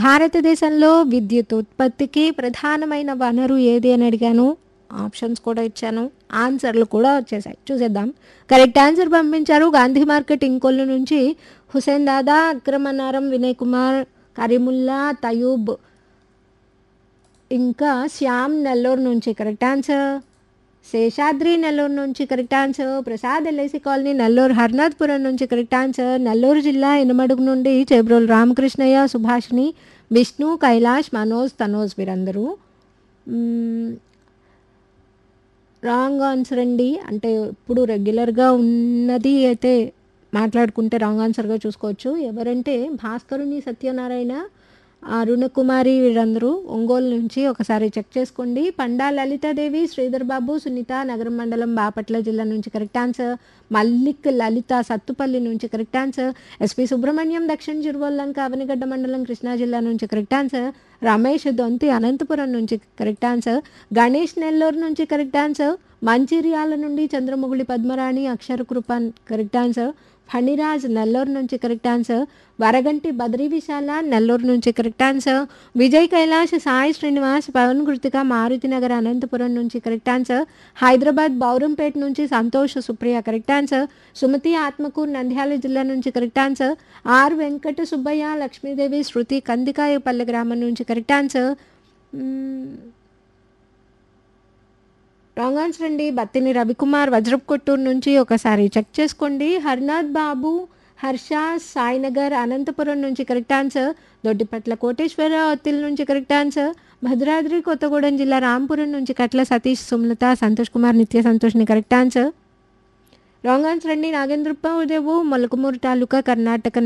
భారతదేశంలో విద్యుత్ ఉత్పత్తికి ప్రధానమైన వనరు ఏది అని అడిగాను ఆప్షన్స్ కూడా ఇచ్చాను ఆన్సర్లు కూడా వచ్చేసాయి చూసేద్దాం కరెక్ట్ ఆన్సర్ పంపించారు గాంధీ మార్కెట్ ఇంకొల్లు నుంచి హుసేన్ దాదా అక్రమనారం వినయ్ కుమార్ కరీముల్లా తయూబ్ ఇంకా శ్యామ్ నెల్లూరు నుంచి కరెక్ట్ ఆన్సర్ శేషాద్రి నెల్లూరు నుంచి correct answer Prasad LIC colony Nellore Harnathpuram నుంచి కరెక్ట్ ఆన్సర్ నెల్లూరు జిల్లా ఇనమడుగు నుండి చేబ్రోలు రామకృష్ణయ్య సుభాషిణి విష్ణు కైలాష్ మనోజ్ తనోజ్ వీరందరూ మ్మ్, రాంగ్ ఆన్సర్ అండి అంటే ఇప్పుడు రెగ్యులర్గా ఉన్నది అయితే మాట్లాడుకుంటే రాంగ్ ఆన్సర్గా చూసుకోవచ్చు ఎవరంటే భాస్కరుని సత్యనారాయణ అరుణకుమారి వీరందరూ ఒంగోలు నుంచి ఒకసారి చెక్ చేసుకోండి పండా లలితాదేవి శ్రీధర్ బాబు సునీత నగరం మండలం బాపట్ల జిల్లా నుంచి కరెక్ట్ ఆన్సర్ మల్లిక్ లలిత సత్తుపల్లి నుంచి కరెక్ట్ ఆన్సర్ ఎస్పి సుబ్రహ్మణ్యం దక్షిణ చిరువల్లంక అవనిగడ్డ మండలం కృష్ణా జిల్లా నుంచి కరెక్ట్ ఆన్సర్ రమేష్ దొంతి అనంతపురం నుంచి కరెక్ట్ ఆన్సర్ గణేష్ నెల్లూరు నుంచి కరెక్ట్ ఆన్సర్ మంచిర్యాల నుండి చంద్రముగుళి పద్మరాణి అక్షర కృప కరెక్ట్ ఆన్సర్ ఫణిరాజ్ నెల్లూరు నుంచి కరెక్ట్ ఆన్సర్ వరగంటి బద్రీ విశాల నెల్లూరు నుంచి కరెక్ట్ ఆన్సర్ విజయ్ కైలాష్ సాయి శ్రీనివాస్ పవన్ కృతిక మారుతి నగర్ అనంతపురం నుంచి కరెక్ట్ ఆన్సర్ హైదరాబాద్ బౌరంపేట నుంచి సంతోష్ సుప్రియ కరెక్ట్ ఆన్సర్ సుమతి ఆత్మకూరు నంద్యాల జిల్లా నుంచి correct answer R Venkata Subbaiah Lakshmidevi Shruthi Kandikayapalle గ్రామం నుంచి correct answer hmm. Wrong answer అండి బత్తిని రవికుమార్ వజ్రప్ కొట్టూరు నుంచి ఒకసారి చెక్ చేసుకోండి హర్నాథ్ బాబు హర్ష సాయినగర్ అనంతపురం నుంచి కరెక్ట్ ఆన్సర్ దొడ్డిపట్ల కోటేశ్వర ఒత్తిల్ నుంచి కరెక్ట్ ఆన్సర్ భద్రాద్రి కొత్తగూడెం జిల్లా రాంపురం నుంచి కట్ల సతీష్ సుమలత సంతోష్ కుమార్ నిత్య సంతోష్ని కరెక్ట్ ఆన్సర్ రాంగ్ ఆన్సర్ అండి నాగేంద్రప్ప ఉదేవు మొలకమూరు తాలూకా కర్ణాటక